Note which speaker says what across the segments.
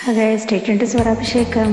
Speaker 1: అదే స్టేట్ అంటే స్వరాభిషేకం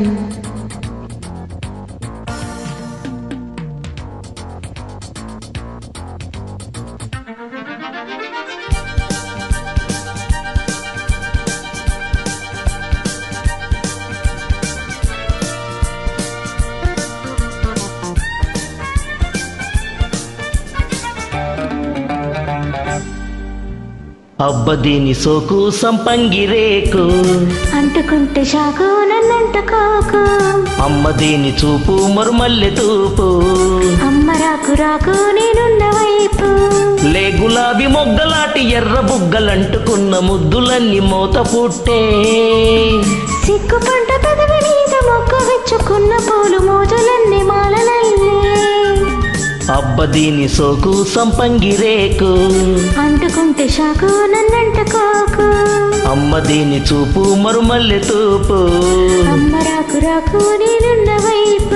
Speaker 2: అబ్బ దీని సోకు సంపంగి రేకు
Speaker 1: అంటుకుంటే షాకు నన్నంటుకోకు
Speaker 2: అమ్మ దీని చూపు మరుమల్లె తూపు
Speaker 1: అమ్మ రాకు రాకు నేనున్న వైపు
Speaker 2: లే గులాబీ మొగ్గలాటి ఎర్ర బుగ్గలంటుకున్న ముద్దులన్నీ మూత పుట్టే
Speaker 1: సిగ్గు పంట పెదవి మీద మొక్క విచ్చుకున్న పూలు మోజులన్నీ మాలలల్లే
Speaker 2: అబ్బ దీని సోకు సంపంగి రేకు
Speaker 1: అంటుకుంటే షాకు నన్నంటుకోకు
Speaker 2: అమ్మ దీని చూపు మరుమల్లె తూపు
Speaker 1: అమ్మ రాకు రాకు నేనున్న వైపు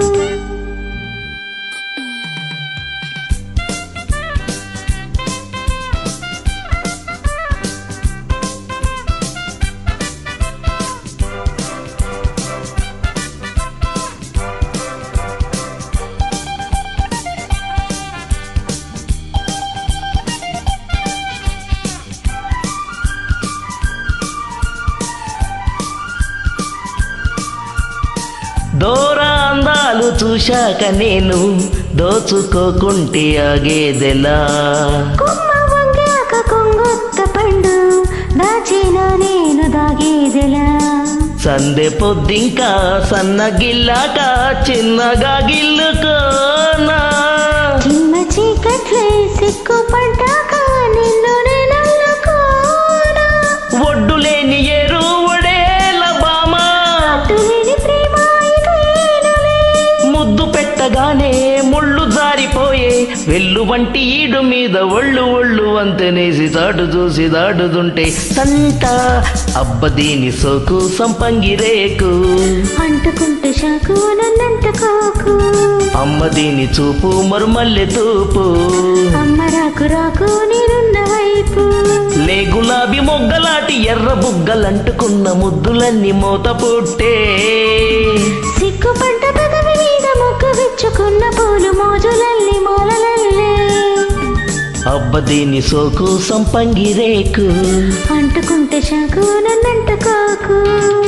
Speaker 2: దూరా అందాలు చూశాక నేను దోచుకోకుంటే ఆగేదెలా
Speaker 1: కొమ్మ వంగాక కొంగొత్త పండు దాచిన నేను దాగేదెలా
Speaker 2: సందె పొద్దింకా సన్నగిల్లాక చిన్నగా గిల్లుకోనా
Speaker 1: చిన్న చీకట్లే సిక్కు పడ్డాక నిన్ను నేనల్లుకోనా
Speaker 2: ఒడ్డు లేని ఎరు ఒడేల బామా
Speaker 1: అటులేని ప్రేమ ఇదేనులే.
Speaker 2: ముద్దు పెట్టగానే ముళ్ళు జారిపోయే వెళ్ళు వంటి ఈడు మీద ఒళ్ళు ఒళ్ళు వంతెనేసి చాటు చూసి దాటుతుంటే సంట అబ్బ దీని సోకు సంపంగి రేకు
Speaker 1: అంటుకుంటే షాకు నన్నంటుకోకు
Speaker 2: అమ్మ దీని చూపు మరుమల్లె తూపు
Speaker 1: అమ్మ రాకు రాకు నేనున్న వైపు
Speaker 2: లే గులాబీ మొగ్గలాటి ఎర్ర బుగ్గలంటుకున్న ముద్దులన్నీ మూత పుట్టే
Speaker 1: సిగ్గుపడ్డ పెదవి మీద మొక్క విచ్చుకున్న పూలు మోజులల్లి మాలలల్లే
Speaker 2: అబ్బ దీని సోకు సంపంగి రేకు
Speaker 1: అంటుకుంటే షాకు నన్నంటుకోకు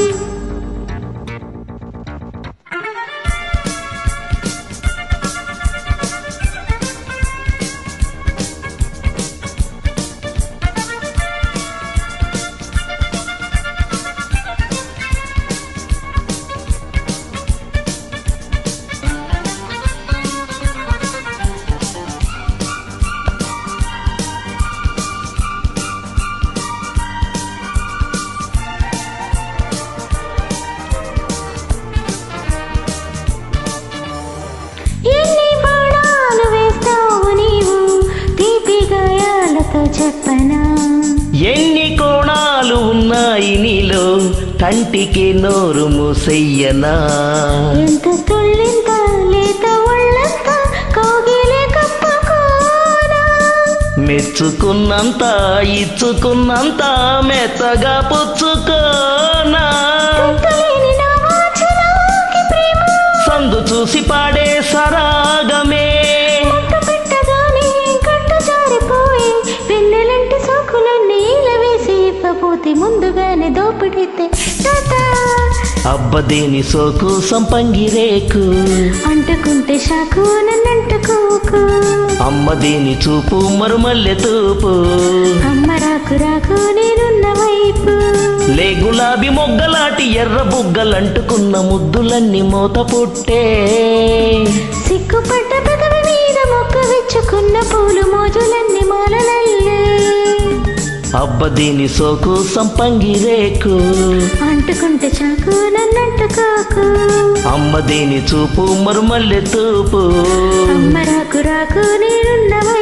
Speaker 1: ఎన్ని బాణాలు వేస్తావు నీవు తీపి గాయాలతో చెప్పనా
Speaker 2: ఎన్ని కోణాలు ఉన్నాయి నీలో కంటికి నోరు మూసెయ్యనా
Speaker 1: ఎంత తుళ్ళింత లేత ఒళ్ళంత కౌగిలే కప్పుకోనా
Speaker 2: మెచ్చుకున్నంత ఇచ్చుకున్నంత మెత్తగా పుచ్చుకోనా
Speaker 1: గుర్తులేని నా వాచలోకి ప్రేమ
Speaker 2: సందు చూసి పాడే సరాగమే
Speaker 1: మంట పెట్టగానే కట్టు జారిపోయి వెన్నెలంటి సోకులన్నీ ఈల వేసి ఇవ్వబోతే ముందుగానే దోపిడితే టాటా
Speaker 2: అబ్బ దీని సోకు సంపంగి రేకు
Speaker 1: అంటుకుంటే షాకు నన్నంటుకోకు
Speaker 2: అమ్మ దీని చూపు మరుమల్లె తూపు
Speaker 1: అమ్మ రాకు రాకు నేనున్న వైపు
Speaker 2: లే గులాబీ మొగ్గలాటి ఎర్ర బుగ్గలంటుకున్న ముద్దులన్నీ మూత పుట్టే
Speaker 1: సిగ్గుపడ్డ పెదవి మీద మొక్క విచ్చుకున్న పూలు మోజులన్నీ మాలలల్లే
Speaker 2: అబ్బ దీని సోకు సంపంగి రేకు
Speaker 1: అంటుకుంటే చాకు నన్నంటుకోకు
Speaker 2: అమ్మ దీని చూపు మరుమల్లె తూపు
Speaker 1: అమ్మ రాకు రాకు నేనున్న వైపు